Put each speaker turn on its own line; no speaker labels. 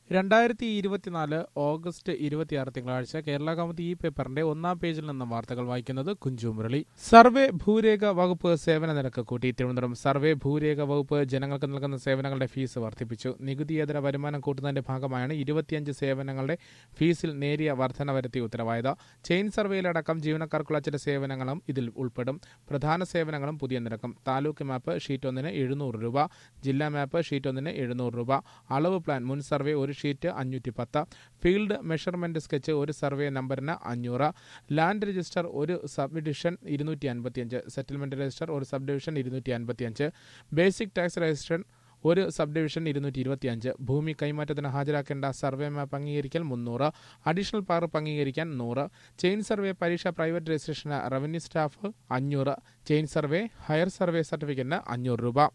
രണ്ടായിരത്തി ഇരുപത്തിനാല് ഓഗസ്റ്റ് ഇരുപത്തിയാറ് തിങ്കളാഴ്ച കേരള കൗമുദി ഈ പേപ്പറിന്റെ ഒന്നാം പേജിൽ നിന്നും വാർത്തകൾ വായിക്കുന്നത് കുഞ്ചു മുരളി സർവേ ഭൂരേഖ വകുപ്പ് സേവന നിരക്ക് കൂട്ടി തിരുവനന്തപുരം സർവേ ഭൂരേഖ വകുപ്പ് ജനങ്ങൾക്ക് നൽകുന്ന സേവനങ്ങളുടെ ഫീസ് വർദ്ധിപ്പിച്ചു നികുതിയേതര വരുമാനം കൂട്ടുന്നതിന്റെ ഭാഗമായാണ് ഇരുപത്തിയഞ്ച് സേവനങ്ങളുടെ ഫീസിൽ നേരിയ വർധന വരുത്തി ഉത്തരവായത് ചെയിൻ സർവേയിലടക്കം ജീവനക്കാർക്കുള്ള ചില സേവനങ്ങളും ഇതിൽ ഉൾപ്പെടും പ്രധാന സേവനങ്ങളും പുതിയ നിരക്കും താലൂക്ക് മാപ്പ് ഷീറ്റ് ഒന്നിന് എഴുന്നൂറ് രൂപ ജില്ലാ മാപ്പ് ഷീറ്റ് ഒന്നിന് എഴുന്നൂറ് രൂപ അളവ് പ്ലാൻ മുൻ സർവേ ഒരു ഷീറ്റ് അഞ്ഞൂറ്റി പത്ത് ഫീൽഡ് മെഷർമെന്റ് സ്കെച്ച് ഒരു സർവേ നമ്പറിന് അഞ്ഞൂറ് ലാൻഡ് രജിസ്റ്റർ ഒരു സബ് ഡിവിഷൻ ഇരുന്നൂറ്റി അൻപത്തിയഞ്ച് സെറ്റിൽമെന്റ് രജിസ്റ്റർ ഒരു സബ് ഡിവിഷൻ ഇരുന്നൂറ്റി അൻപത്തിയഞ്ച് ബേസിക് ടാക്സ് രജിസ്ട്രേഷൻ ഒരു സബ് ഡിവിഷൻ ഇരുന്നൂറ്റി ഇരുപത്തിയഞ്ച് ഭൂമി കൈമാറ്റത്തിന് ഹാജരാക്കേണ്ട സർവേ മാപ്പ് അംഗീകരിക്കൽ മുന്നൂറ് അഡീഷണൽ പകർപ്പ് അംഗീകരിക്കാൻ നൂറ് ചെയിൻ സർവേ പരീക്ഷ പ്രൈവറ്റ് രജിസ്ട്രേഷന് റവന്യൂ സ്റ്റാഫ് അഞ്ഞൂറ് ചെയിൻ സർവേ ഹയർ സർവേ സർട്ടിഫിക്കറ്റിന് അഞ്ഞൂറ് രൂപ